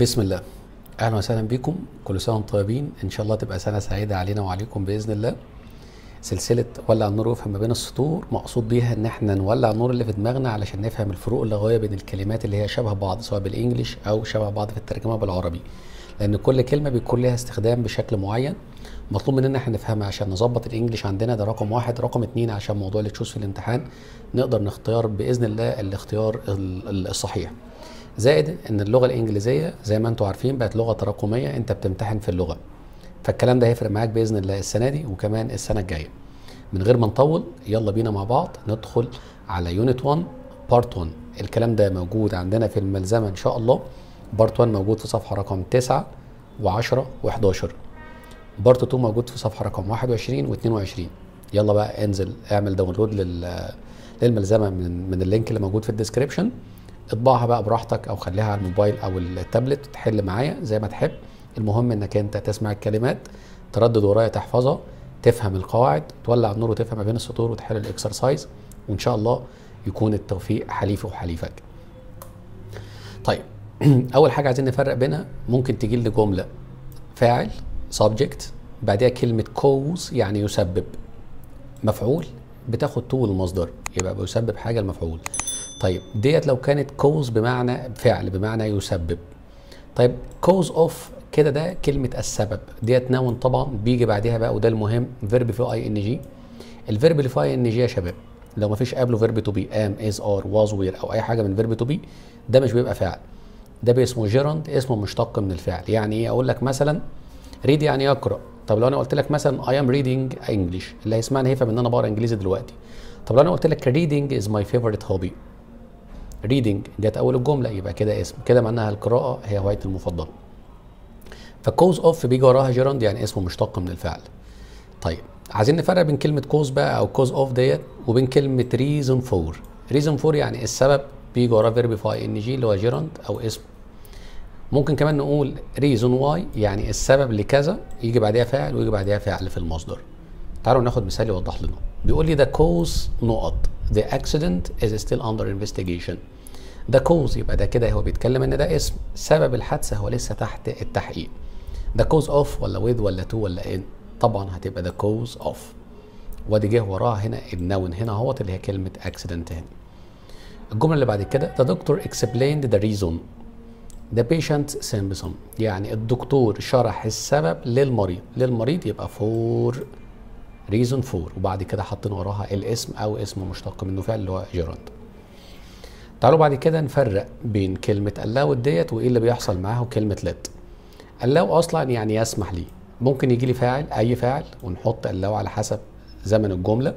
بسم الله اهلا وسهلا بكم كل سنه وانتم طيبين ان شاء الله تبقى سنه سعيده علينا وعليكم باذن الله سلسله ولع النور وافهم ما بين السطور مقصود بيها ان احنا نولع النور اللي في دماغنا علشان نفهم الفروق اللغويه بين الكلمات اللي هي شبه بعض سواء بالانجلش او شبه بعض في الترجمه بالعربي لان كل كلمه بيكون لها استخدام بشكل معين مطلوب مننا احنا نفهمها عشان نظبط الانجليش عندنا ده رقم واحد رقم اتنين عشان موضوع اللي تشوز في الامتحان نقدر نختار باذن الله الاختيار ال- ال- الصحيح زائد ان اللغه الانجليزيه زي ما انتم عارفين بقت لغه تراكميه انت بتمتحن في اللغه فالكلام ده هيفرق معاك باذن الله السنه دي وكمان السنه الجايه من غير ما نطول يلا بينا مع بعض ندخل على يونت 1 بارت 1 الكلام ده موجود عندنا في الملزمه ان شاء الله بارت 1 موجود في صفحه رقم 9 و10 و11 بارت 2 موجود في صفحه رقم 21 و22 يلا بقى انزل اعمل داونلود لل للملزمه من من اللينك اللي موجود في الديسكربشن اطبعها بقى براحتك او خليها على الموبايل او التابلت تحل معايا زي ما تحب المهم انك انت تسمع الكلمات تردد ورايا تحفظها تفهم القواعد تولع النور وتفهم ما بين السطور وتحل الاكسرسايز وان شاء الله يكون التوفيق حليفي وحليفك طيب اول حاجه عايزين نفرق بينها ممكن تجي لي جمله فاعل subject بعدها كلمه cause يعني يسبب مفعول بتاخد تو المصدر يبقى بيسبب حاجه المفعول طيب ديت لو كانت كوز بمعنى فعل بمعنى يسبب طيب كوز اوف كده ده كلمه السبب ديت نون طبعا بيجي بعدها بقى وده المهم فيرب في اي ان جي الفيرب اللي في اي ان جي يا شباب لو ما فيش قبله فيرب تو بي ام از ار واز وير او اي حاجه من فيرب تو بي ده مش بيبقى فعل ده باسمه جيرند اسمه مشتق من الفعل يعني ايه اقول لك مثلا ريد يعني يقرا طب لو انا قلت لك مثلا اي ام ريدنج انجلش اللي هيسمعني هيفهم ان انا بقرا انجليزي دلوقتي طب لو انا قلت لك ريدنج از ماي فيفورت هوبي ريدنج جت اول الجمله يبقى كده اسم كده معناها القراءه هي هوايتي المفضله فكوز اوف بيجي وراها جيرند يعني اسمه مشتق من الفعل طيب عايزين نفرق بين كلمه كوز بقى او كوز اوف ديت وبين كلمه ريزون فور ريزون فور يعني السبب بيجي وراه فيرب في اي ان جي اللي هو جيرند او اسم ممكن كمان نقول ريزون واي يعني السبب لكذا يجي بعدها فاعل ويجي بعدها فعل في المصدر تعالوا ناخد مثال يوضح لنا بيقول لي the cause نقط the accident is still under investigation ده cause يبقى ده كده هو بيتكلم ان ده اسم سبب الحادثه هو لسه تحت التحقيق ده cause of ولا with ولا to ولا in طبعا هتبقى ده cause of وادي جه وراها هنا النون هنا اهوت اللي هي كلمه accident هنا الجمله اللي بعد كده the doctor explained the reason the patient symptom يعني الدكتور شرح السبب للمريض للمريض يبقى for reason for وبعد كده حاطين وراها الاسم او اسم مشتق منه فعل اللي هو جيراند تعالوا بعد كده نفرق بين كلمة allow ديت وايه اللي بيحصل معاها وكلمة let allow اصلا يعني يسمح لي ممكن يجي لي فاعل اي فاعل ونحط allow على حسب زمن الجملة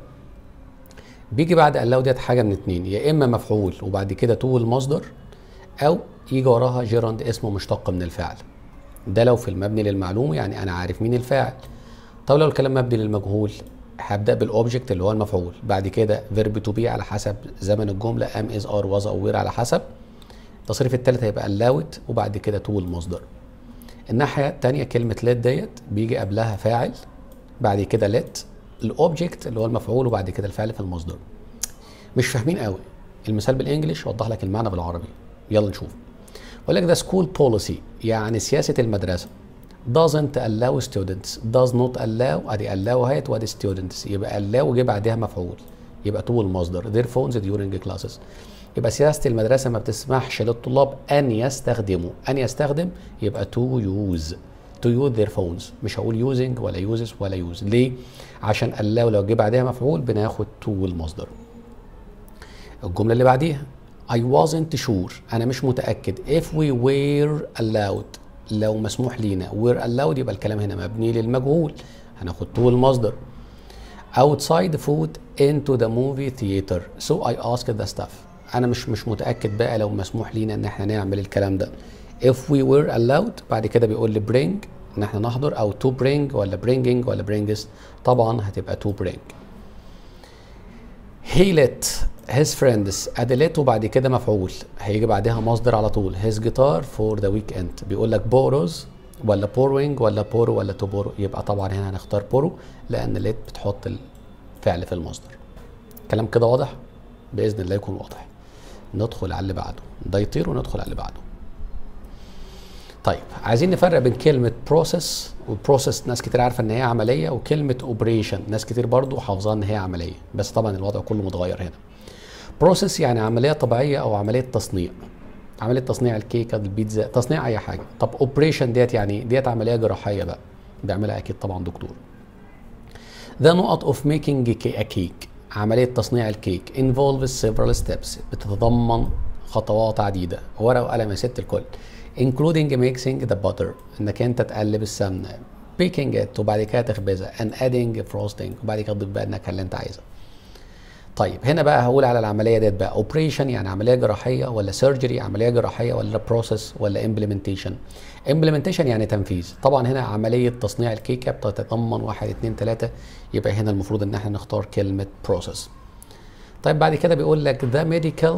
بيجي بعد allow ديت حاجة من اتنين يا اما مفعول وبعد كده تو المصدر او يجي وراها جيراند اسمه مشتق من الفعل ده لو في المبني للمعلوم يعني انا عارف مين الفاعل طب لو الكلام مبني للمجهول هبدا بالاوبجكت اللي هو المفعول بعد كده فيرب تو بي على حسب زمن الجمله ام از ار واز او وير على حسب التصريف الثالث هيبقى allow وبعد كده تو المصدر الناحيه الثانيه كلمه let ديت بيجي قبلها فاعل بعد كده let الاوبجكت اللي هو المفعول وبعد كده الفعل في المصدر مش فاهمين قوي المثال بالانجلش وضح لك المعنى بالعربي يلا نشوف بقول لك ده سكول بوليسي يعني سياسه المدرسه doesn't allow students does not allow ادي allow هات وادي students يبقى allow وجه بعدها مفعول يبقى تو المصدر their phones during classes يبقى سياسة المدرسة ما بتسمحش للطلاب أن يستخدموا أن يستخدم يبقى to use to use their phones مش هقول using ولا uses ولا use ليه؟ عشان allow لو جه بعدها مفعول بناخد to المصدر الجملة اللي بعديها I wasn't sure أنا مش متأكد if we were allowed لو مسموح لينا we're allowed يبقى الكلام هنا مبني للمجهول هناخد تو المصدر outside food into the movie theater so I asked the staff انا مش مش متاكد بقى لو مسموح لينا ان احنا نعمل الكلام ده if we were allowed بعد كده بيقول لي bring ان احنا نحضر او to bring ولا bringing ولا brings طبعا هتبقى to bring he let his friends ادلت وبعد كده مفعول هيجي بعدها مصدر على طول his guitar for the weekend بيقول لك borrows ولا borrowing ولا borrow ولا to borrow يبقى طبعا هنا هنختار borrow لان let بتحط الفعل في المصدر كلام كده واضح باذن الله يكون واضح ندخل على اللي بعده ده يطير وندخل على اللي بعده طيب عايزين نفرق بين كلمة بروسيس وبروسيس ناس كتير عارفة ان هي عملية وكلمة اوبريشن ناس كتير برضو حافظاها ان هي عملية بس طبعا الوضع كله متغير هنا بروسيس يعني عملية طبيعية او عملية تصنيع عملية تصنيع الكيكة البيتزا تصنيع اي حاجة طب اوبريشن ديت يعني ديت عملية جراحية بقى بيعملها اكيد طبعا دكتور The نقط of making a cake عملية تصنيع الكيك involves several steps بتتضمن خطوات عديدة ورقة وقلم يا ست الكل including mixing the butter انك انت تقلب السمنة baking it وبعد كده تخبزها and adding frosting وبعد كده تضيف بقى النكهة اللي انت عايزها طيب هنا بقى هقول على العمليه ديت بقى اوبريشن يعني عمليه جراحيه ولا سيرجري عمليه جراحيه ولا بروسيس ولا امبلمنتيشن امبلمنتيشن يعني تنفيذ طبعا هنا عمليه تصنيع الكيكه بتتضمن واحد اتنين تلاته يبقى هنا المفروض ان احنا نختار كلمه بروسيس طيب بعد كده بيقول لك the medical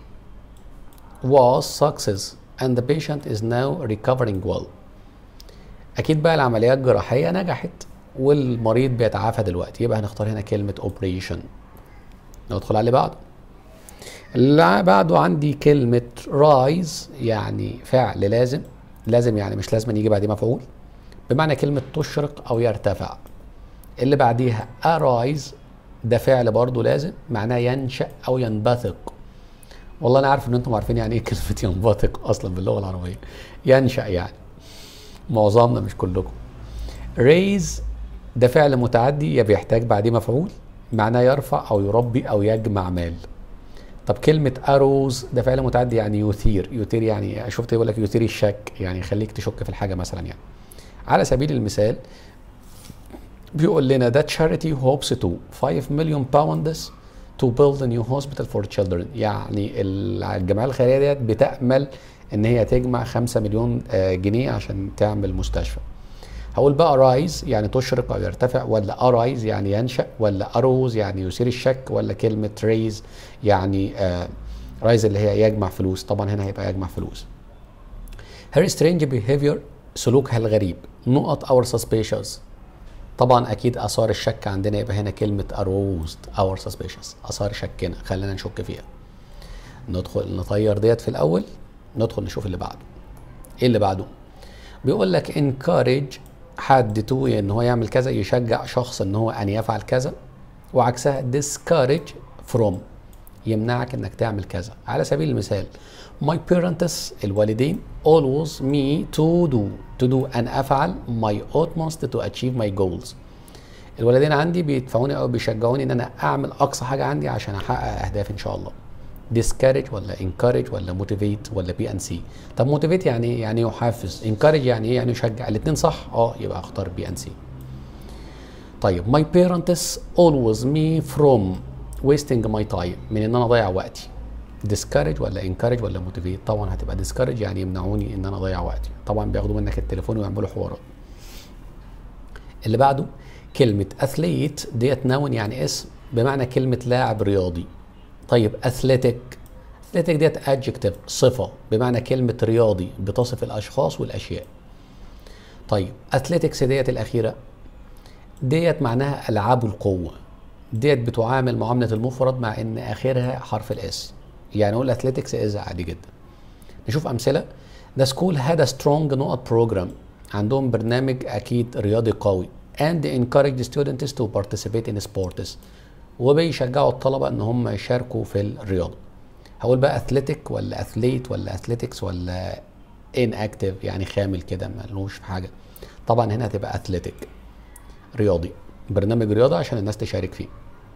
was success and the patient is now recovering well اكيد بقى العمليات الجراحيه نجحت والمريض بيتعافى دلوقتي يبقى هنختار هنا كلمه اوبريشن ندخل على اللي بعده اللي بعده عندي كلمة رايز يعني فعل لازم لازم يعني مش لازم يجي بعديه مفعول بمعنى كلمة تشرق أو يرتفع اللي بعديها أرايز ده فعل برضه لازم معناه ينشأ أو ينبثق والله أنا عارف إن أنتم عارفين يعني إيه كلمة ينبثق أصلا باللغة العربية ينشأ يعني معظمنا مش كلكم ريز ده فعل متعدي يا بيحتاج بعديه مفعول معناه يرفع او يربي او يجمع مال طب كلمة أروز ده فعل متعدي يعني يثير يثير يعني شفت يقول لك يثير الشك يعني يخليك تشك في الحاجة مثلا يعني على سبيل المثال بيقول لنا that charity hopes to 5 million pounds to build a new hospital for children يعني الجمعية الخيرية ديت بتأمل ان هي تجمع 5 مليون جنيه عشان تعمل مستشفى هقول بقى رايز يعني تشرق او يرتفع ولا ارايز يعني ينشا ولا اروز يعني يثير الشك ولا كلمه ريز يعني آه رايز اللي هي يجمع فلوس طبعا هنا هيبقى يجمع فلوس her strange behavior سلوكها الغريب نقط اور suspicious طبعا اكيد اثار الشك عندنا يبقى هنا كلمه aroused اور suspicious اثار شكنا خلينا نشك فيها ندخل نطير ديت في الاول ندخل نشوف اللي بعده ايه اللي بعده بيقول لك encourage حد تو ان هو يعمل كذا يشجع شخص ان هو ان يفعل كذا وعكسها discourage from يمنعك انك تعمل كذا على سبيل المثال my parents الوالدين always me to do to do ان افعل my utmost to achieve my goals الوالدين عندي بيدفعوني او بيشجعوني ان انا اعمل اقصى حاجه عندي عشان احقق اهدافي ان شاء الله discourage ولا encourage ولا motivate ولا بي ان سي طب motivate يعني ايه يعني يحفز encourage يعني ايه يعني يشجع الاثنين صح اه يبقى اختار بي ان سي طيب my parents always me from wasting my time من ان انا اضيع وقتي discourage ولا encourage ولا motivate طبعا هتبقى discourage يعني يمنعوني ان انا اضيع وقتي طبعا بياخدوا منك التليفون ويعملوا حوارات اللي بعده كلمة athlete ديت نون يعني اسم بمعنى كلمة لاعب رياضي طيب اثليتيك اثليتيك ديت ادجكتيف صفه بمعنى كلمه رياضي بتصف الاشخاص والاشياء طيب اثليتكس ديت الاخيره ديت معناها العاب القوه ديت بتعامل معامله المفرد مع ان اخرها حرف الاس يعني اقول اثليتكس از عادي جدا نشوف امثله The school had a strong نقط program عندهم برنامج اكيد رياضي قوي and encourage students to participate in sports وبيشجعوا الطلبه ان هم يشاركوا في الرياضه هقول بقى اثليتيك ولا اثليت ولا اثليتكس ولا ان اكتف يعني خامل كده ملوش في حاجه طبعا هنا هتبقى اثليتيك رياضي برنامج رياضه عشان الناس تشارك فيه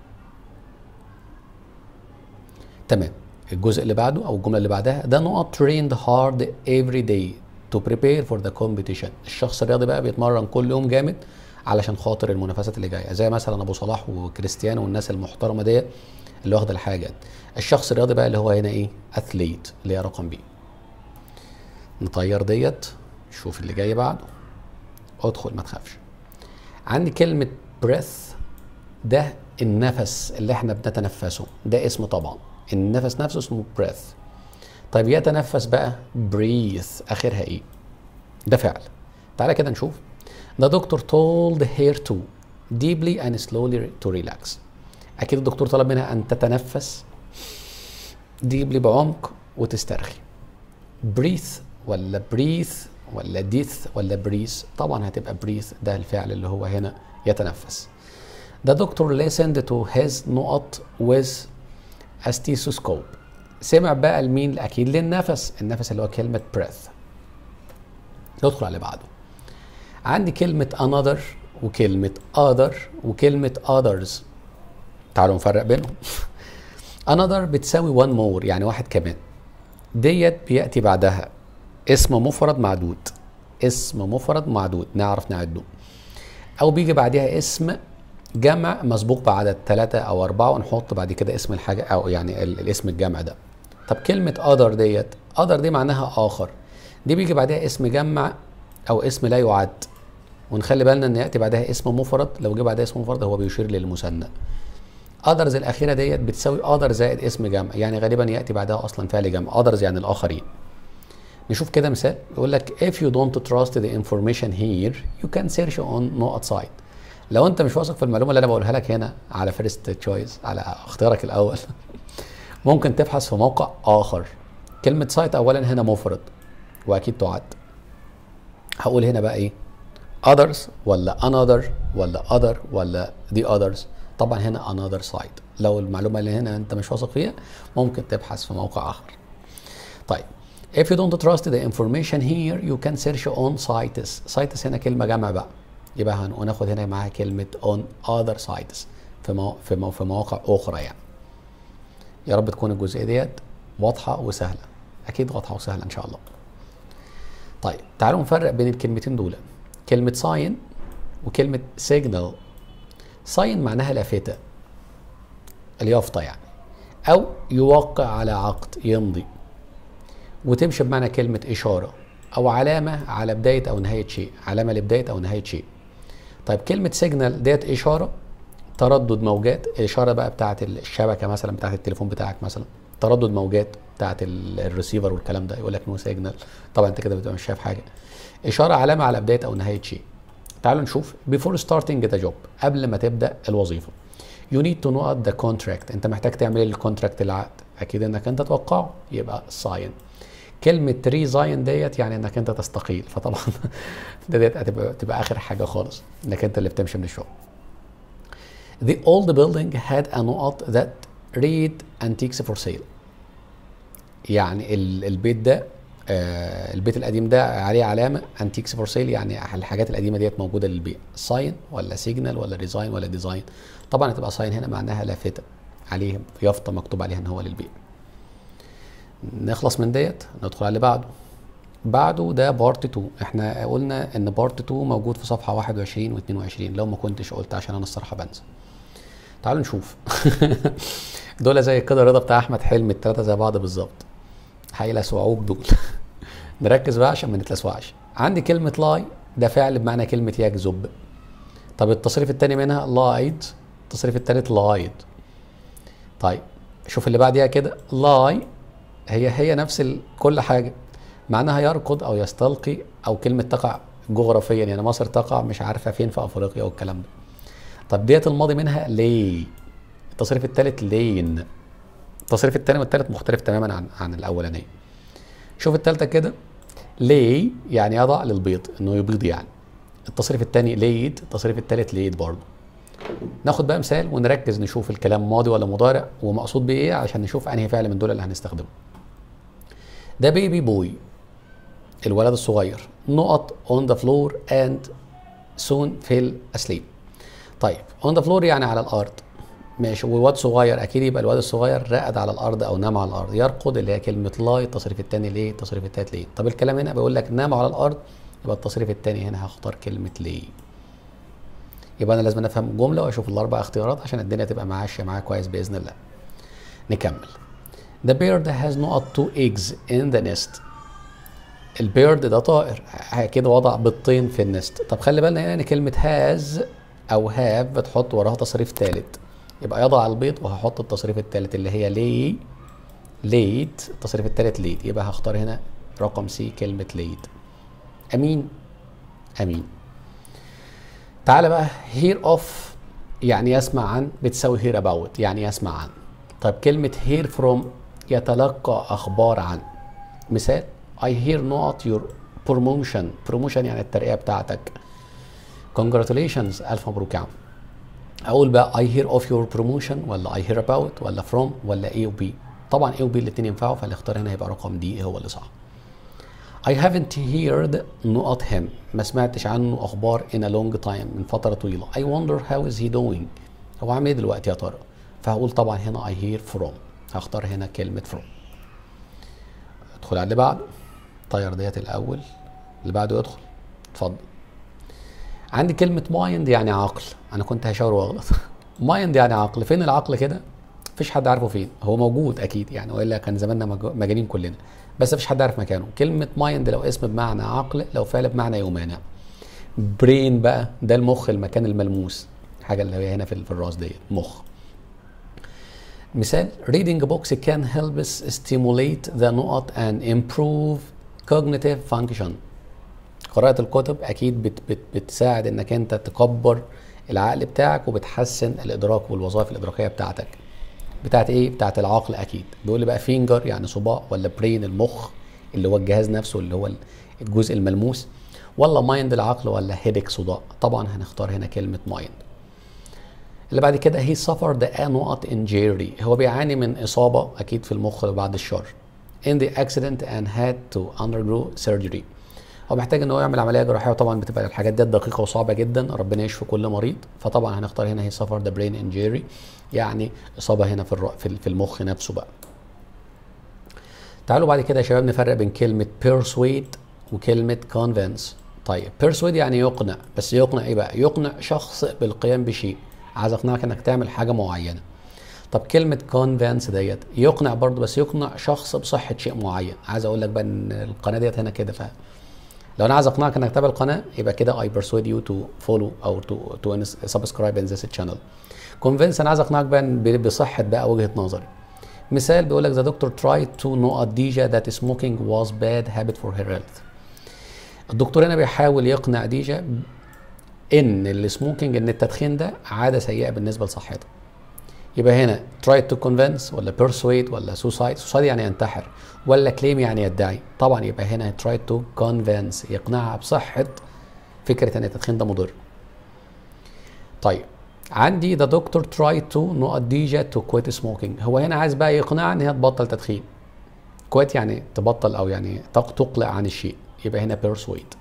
تمام الجزء اللي بعده او الجمله اللي بعدها ده نقط trained hard every day to prepare for the competition الشخص الرياضي بقى بيتمرن كل يوم جامد علشان خاطر المنافسات اللي جايه زي مثلا ابو صلاح وكريستيانو والناس المحترمه ديت اللي واخده الحاجه الشخص الرياضي بقى اللي هو هنا ايه اثليت اللي هي رقم بي نطير ديت شوف اللي جاي بعده ادخل ما تخافش عندي كلمه بريث ده النفس اللي احنا بنتنفسه ده اسم طبعا النفس نفسه اسمه بريث طيب يتنفس بقى بريث اخرها ايه ده فعل تعالى كده نشوف The doctor told her to deeply and slowly to relax. أكيد الدكتور طلب منها أن تتنفس deeply بعمق وتسترخي. breathe ولا breathe ولا ديث ولا بريث طبعا هتبقى بريث ده الفعل اللي هو هنا يتنفس The doctor listened to his نقط with a stethoscope سمع بقى لمين اكيد للنفس النفس اللي هو كلمه breath ندخل على اللي بعده عندي كلمه another وكلمه other وكلمه others تعالوا نفرق بينهم another بتساوي one more يعني واحد كمان ديت بياتي بعدها اسم مفرد معدود اسم مفرد معدود نعرف نعده او بيجي بعدها اسم جمع مسبوق بعدد ثلاثة أو أربعة ونحط بعد كده اسم الحاجة أو يعني ال- الاسم الجمع ده طب كلمة other ديت other دي معناها آخر دي بيجي بعدها اسم جمع أو اسم لا يعد ونخلي بالنا إن يأتي بعدها اسم مفرد لو جه بعدها اسم مفرد هو بيشير للمثنى others الأخيرة ديت بتساوي other زائد اسم جمع يعني غالبا يأتي بعدها أصلا فعل جمع others يعني الآخرين نشوف كده مثال يقول لك if you don't trust the information here you can search on no outside لو انت مش واثق في المعلومه اللي انا بقولها لك هنا على فيرست تشويس على اختيارك الاول ممكن تبحث في موقع اخر كلمه سايت اولا هنا مفرد واكيد تعد هقول هنا بقى ايه others ولا another ولا other ولا the others طبعا هنا another site لو المعلومه اللي هنا انت مش واثق فيها ممكن تبحث في موقع اخر طيب if you don't trust the information here you can search on sites sites هنا كلمه جمع بقى يبقى هن- هناخد هنا معاها كلمه on other sites في مو في, مو في مواقع اخرى يعني يا رب تكون الجزئيه ديت واضحه وسهله اكيد واضحه وسهله ان شاء الله طيب تعالوا نفرق بين الكلمتين دول كلمه ساين وكلمه سيجنال ساين معناها لافته اليافطه يعني او يوقع على عقد يمضي وتمشي بمعنى كلمة إشارة أو علامة على بداية أو نهاية شيء علامة لبداية أو نهاية شيء طيب كلمة سيجنال ديت إشارة تردد موجات الإشارة بقى بتاعت الشبكة مثلا بتاعت التليفون بتاعك مثلا تردد موجات بتاعت ال- الريسيفر والكلام ده يقول لك نو سيجنال طبعا انت كده بتبقى مش شايف حاجة إشارة علامة على بداية أو نهاية شيء تعالوا نشوف before starting the job قبل ما تبدأ الوظيفة you need to know the contract انت محتاج تعمل ايه الكونتراكت العقد اكيد انك انت توقعه يبقى sign كلمة ريزاين ديت يعني انك انت تستقيل فطبعا ده ديت هتبقى تبقى اخر حاجة خالص انك انت اللي بتمشي من الشغل. The old building had a نقط that read antiques for sale. يعني ال- البيت ده آه البيت القديم ده عليه علامة antiques for sale يعني الحاجات القديمة ديت موجودة للبيع. ساين ولا سيجنال ولا ريزاين ولا ديزاين. طبعا هتبقى ساين هنا معناها لافتة عليه يافطة مكتوب عليها ان هو للبيع. نخلص من ديت ندخل على اللي بعده بعده ده بارت 2 احنا قلنا ان بارت 2 موجود في صفحه 21 و22 لو ما كنتش قلت عشان انا الصراحه بنسى تعالوا نشوف دول زي كده رضا بتاع احمد حلمي الثلاثه زي بعض بالظبط هيلسوعوك دول نركز بقى عشان ما نتلسوعش عندي كلمه لاي ده فعل بمعنى كلمه يكذب طب التصريف الثاني منها لايد التصريف الثالث لايد طيب شوف اللي بعديها كده لاي هي هي نفس ال- كل حاجه معناها يركض او يستلقي او كلمه تقع جغرافيا يعني مصر تقع مش عارفه فين في افريقيا والكلام ده طب ديت الماضي منها ليه التصريف الثالث لين التصريف الثاني والثالث مختلف تماما عن عن الاولانيه شوف الثالثه كده ليه يعني يضع للبيض انه يبيض يعني التصريف الثاني ليد التصريف الثالث ليد برضه ناخد بقى مثال ونركز نشوف الكلام ماضي ولا مضارع ومقصود بيه ايه عشان نشوف انهي فعل من دول اللي هنستخدمه ده بيبي بوي الولد الصغير نقط on the floor and soon fell asleep طيب on the floor يعني على الارض ماشي وواد صغير اكيد يبقى الواد الصغير رقد على الارض او نام على الارض يرقد اللي هي كلمه لاي التصريف الثاني ليه التصريف الثالث ليه طب الكلام هنا بيقول لك نام على الارض يبقى التصريف الثاني هنا هختار كلمه ليه يبقى انا لازم افهم الجمله واشوف الاربع اختيارات عشان الدنيا تبقى ماشيه معايا كويس باذن الله نكمل The bird has not two eggs in the nest البيرد ده طائر كده وضع بيضتين في النست طب خلي بالنا هنا ان كلمه هاز او هاف بتحط وراها تصريف ثالث يبقى يضع البيض وهحط التصريف الثالث اللي هي لي ليد التصريف الثالث ليد يبقى هختار هنا رقم سي كلمه ليد امين امين تعالى بقى هير اوف يعني يسمع عن بتساوي هير اباوت يعني يسمع عن طيب كلمة hear from يتلقى أخبار عن مثال I hear not your promotion promotion يعني الترقيه بتاعتك congratulations الف مبروك يا عم اقول بقى I hear of your promotion ولا I hear about ولا from ولا A و B طبعا A و B الاثنين ينفعوا فالاختيار هنا هيبقى رقم دي هو اللي صح I haven't heard نقط him ما سمعتش عنه اخبار in a long time من فتره طويله I wonder how is he doing هو عامل ايه دلوقتي يا ترى فهقول طبعا هنا I hear from هختار هنا كلمه from ادخل على اللي بعده طير ديت الاول اللي بعده يدخل اتفضل عندي كلمة مايند يعني عقل أنا كنت هشاور وأغلط مايند يعني عقل فين العقل كده؟ مفيش حد عارفه فين هو موجود أكيد يعني وإلا كان زماننا مج- مجانين كلنا بس مفيش حد عارف مكانه كلمة مايند لو اسم بمعنى عقل لو فعل بمعنى يمانع برين بقى ده المخ المكان الملموس حاجة اللي هي هنا في في الراس ديت مخ مثال reading books can help us stimulate the نقط and improve cognitive function قراءة الكتب أكيد بت بت بتساعد إنك أنت تكبر العقل بتاعك وبتحسن الإدراك والوظائف الإدراكية بتاعتك. بتاعت إيه؟ بتاعت العقل أكيد. بيقول لي بقى فينجر يعني صباع ولا برين المخ اللي هو الجهاز نفسه اللي هو الجزء الملموس ولا مايند العقل ولا هيدك صداع. طبعا هنختار هنا كلمة مايند. اللي بعد كده هي suffered a نقط injury هو بيعاني من إصابة أكيد في المخ بعد الشر. in the accident and had to undergo surgery. هو محتاج ان هو يعمل عمليه جراحيه وطبعا بتبقى الحاجات دي دقيقه وصعبه جدا ربنا يشفي كل مريض فطبعا هنختار هنا هي سفر ذا برين انجيري يعني اصابه هنا في الر- في ال- في المخ نفسه بقى تعالوا بعد كده يا شباب نفرق بين كلمه persuade وكلمه convince طيب persuade يعني يقنع بس يقنع ايه بقى يقنع شخص بالقيام بشيء عايز اقنعك انك تعمل حاجه معينه طب كلمة convince ديت يقنع برضه بس يقنع شخص بصحة شيء معين عايز اقول لك بقى ان القناة ديت هنا كده ف لو انا عايز اقنعك انك تتابع القناه يبقى كده I persuade you to follow او to to subscribe in this channel. convince انا عايز اقنعك بقى إن ب- بصحه بقى وجهه نظري. مثال بيقول لك the doctor tried to know Adija that smoking was bad habit for her health. الدكتور هنا بيحاول يقنع ديجا ان السموكينج ان التدخين ده عاده سيئه بالنسبه لصحتها. يبقى هنا try to convince ولا persuade ولا suicide suicide يعني ينتحر ولا claim يعني يدعي طبعا يبقى هنا try to convince يقنعها بصحة فكرة ان التدخين ده مضر طيب عندي the doctor tried to نقط ديجا to quit smoking هو هنا عايز بقى يقنعها ان هي تبطل تدخين quit يعني تبطل او يعني تق- تقلع عن الشيء يبقى هنا persuade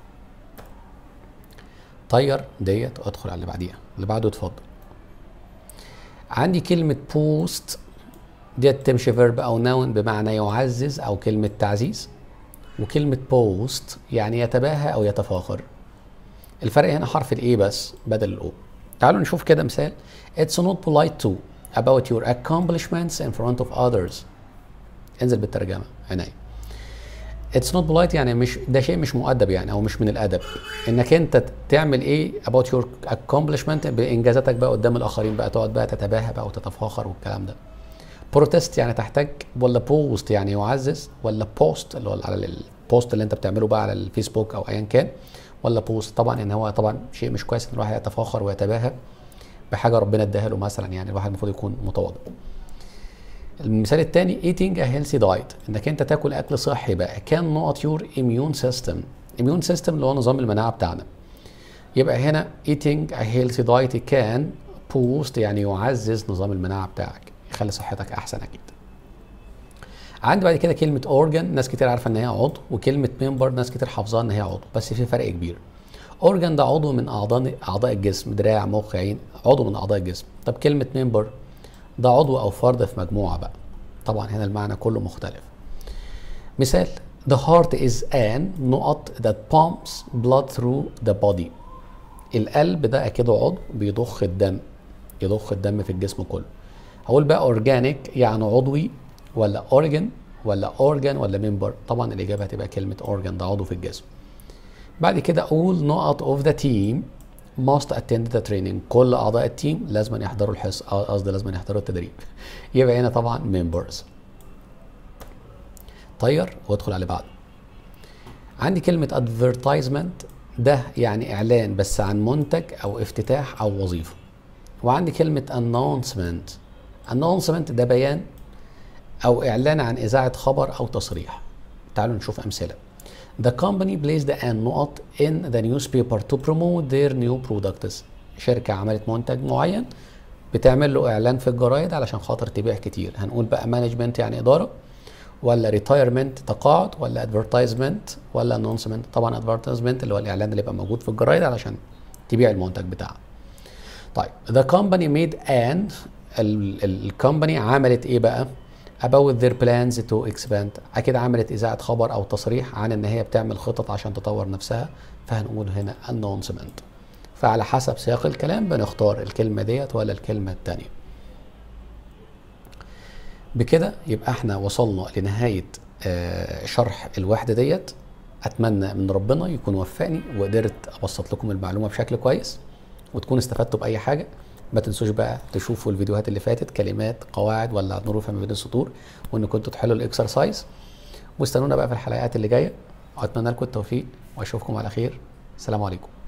طير ديت وادخل على اللي بعديها اللي بعده اتفضل عندي كلمة بوست ديت تمشي فيرب أو نون بمعنى يعزز أو كلمة تعزيز وكلمة بوست يعني يتباهى أو يتفاخر الفرق هنا حرف الإيه بس بدل الأو تعالوا نشوف كده مثال It's not polite to about your accomplishments in front of others انزل بالترجمة عناية It's not polite يعني مش ده شيء مش مؤدب يعني او مش من الادب انك انت تعمل ايه about your accomplishment بانجازاتك بقى قدام الاخرين بقى تقعد بقى تتباهى بقى وتتفاخر والكلام ده بروتست يعني تحتاج ولا بوست يعني يعزز ولا بوست اللي هو على البوست اللي انت بتعمله بقى على الفيسبوك او ايا كان ولا بوست طبعا ان هو طبعا شيء مش كويس ان الواحد يتفاخر ويتباهى بحاجه ربنا اداها له مثلا يعني الواحد المفروض يكون متواضع المثال الثاني eating a healthy diet انك انت تاكل اكل صحي بقى كان نقط your immune system immune system اللي هو نظام المناعه بتاعنا يبقى هنا eating a healthy diet can boost يعني يعزز نظام المناعه بتاعك يخلي صحتك احسن اكيد عندي بعد كده كلمه organ ناس كتير عارفه ان هي عضو وكلمه member ناس كتير حافظاها ان هي عضو بس في فرق كبير organ ده عضو من اعضاء اعضاء الجسم دراع مخ عين عضو من اعضاء الجسم طب كلمه member ده عضو او فرد في مجموعه بقى طبعا هنا المعنى كله مختلف مثال the heart is an نقط that pumps blood through the body القلب ده اكيد عضو بيضخ الدم يضخ الدم في الجسم كله هقول بقى اورجانيك يعني عضوي ولا اورجن ولا اورجان ولا ممبر طبعا الاجابه هتبقى كلمه اورجان ده عضو في الجسم بعد كده اقول نقط اوف ذا تيم must attend the training كل اعضاء التيم لازم يحضروا الحصه قصدي لازم يحضروا التدريب يبقى هنا طبعا members طير وادخل على اللي بعده عندي كلمة advertisement ده يعني إعلان بس عن منتج أو افتتاح أو وظيفة وعندي كلمة announcement announcement ده بيان أو إعلان عن إذاعة خبر أو تصريح تعالوا نشوف أمثلة The company placed an نقط in the newspaper to promote their new products. شركة عملت منتج معين بتعمل له إعلان في الجرايد علشان خاطر تبيع كتير. هنقول بقى مانجمنت يعني إدارة ولا ريتايرمنت تقاعد ولا ادفرتايزمنت ولا انونسمنت طبعا ادفرتايزمنت اللي هو الإعلان اللي يبقى موجود في الجرايد علشان تبيع المنتج بتاعها. طيب the company made an الكومباني عملت ايه بقى؟ about their plans to expand اكيد عملت اذاعه خبر او تصريح عن ان هي بتعمل خطط عشان تطور نفسها فهنقول هنا announcement فعلى حسب سياق الكلام بنختار الكلمه ديت ولا الكلمه الثانيه بكده يبقى احنا وصلنا لنهايه آه، شرح الوحده ديت اتمنى من ربنا يكون وفقني وقدرت ابسط لكم المعلومه بشكل كويس وتكونوا استفدتوا باي حاجه ما تنسوش بقى تشوفوا الفيديوهات اللي فاتت كلمات قواعد ولا ظروف ما بين السطور وان كنتوا تحلوا الاكسرسايز واستنونا بقى في الحلقات اللي جايه واتمنى لكم التوفيق واشوفكم على خير السلام عليكم